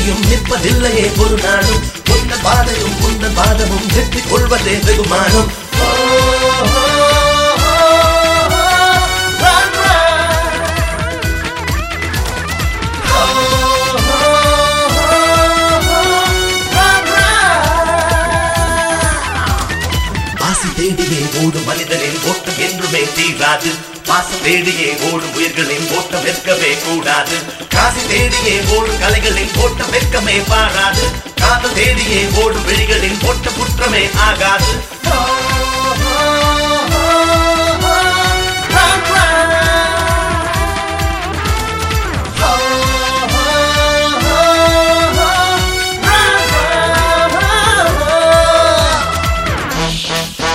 பூமியும் நிற்பதில்லையே ஒரு நாளும் உந்த பாதையும் உந்த பாதமும் வெற்றி கொள்வதே வெகுமானம் ஓ, ஓ, ஓ, run, run. ஓ, ஓ, ஓ, run, run. ஆசி தேடியே ஓடும் மனிதனின் ஓட்டம் என்றுமே தீராது பாசம் தேடியே ஓடும் உயிர்களின் ஓட்டம் வெற்கவே கூடாது காசி தேடியே ஓடும் கலைகளின் ஓட்டம் வெட்கமே பாராது காதல் தேடியே ஓடும் விழிகளின் ஓட்டம் குற்றமே ஆகாது ஓ, ஓ, ஓ, ஓ, run, run. ஓ, ஓ, ஓ, ஓ, run, run.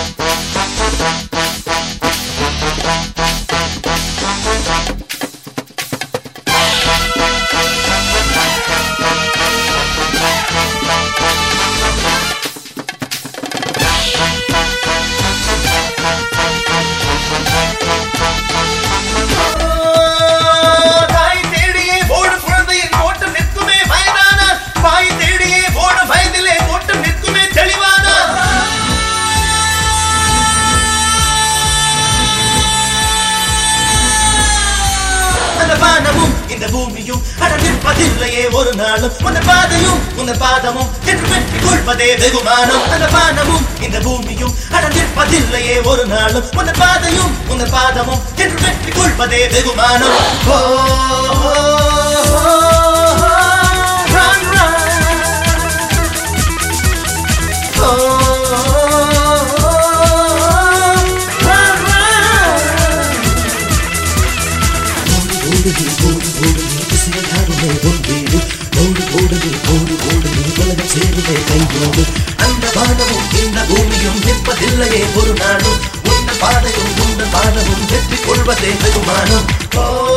தாய் தேடியே ஓடும் குழந்தையின் ஓட்டம் நிற்குமே வயதான வாய் தேடியே ஓடும் வயதிலே ஓட்டம் நிற்குமே தெளிவான அந்த வானமும் இந்த பூமியும் அட நிற்பதில்லையே ஒரு நாளும் உந்த பாதையும் உந்த பாதமும் என்று வெற்றி கொள்வதே வெகுமானம் அந்த வானமும் இந்த பூமியும் அட நிற்பதில்லையே ஒரு நாளும் உந்த பாதையும் உந்த பாதமும் என்று வெற்றி கொள்வதே வெகுமானம் ஓ, ஓ, ஓ, run, run. ஓ, ஓ, run, run. ஓடு ஓடு ஓடு ஓடு திசையாருமே உன் வீடு ஓடு ஓடு ஓடு ஓடு உலகம் சேருமே கையோடு அந்த வானமும் இந்த பூமியும் நிற்பதில்லையே ஒரு நாளும் உந்த பாதையும் உந்த பாதமும் வெற்றி கொள்வதே வெகுமானம் ஓ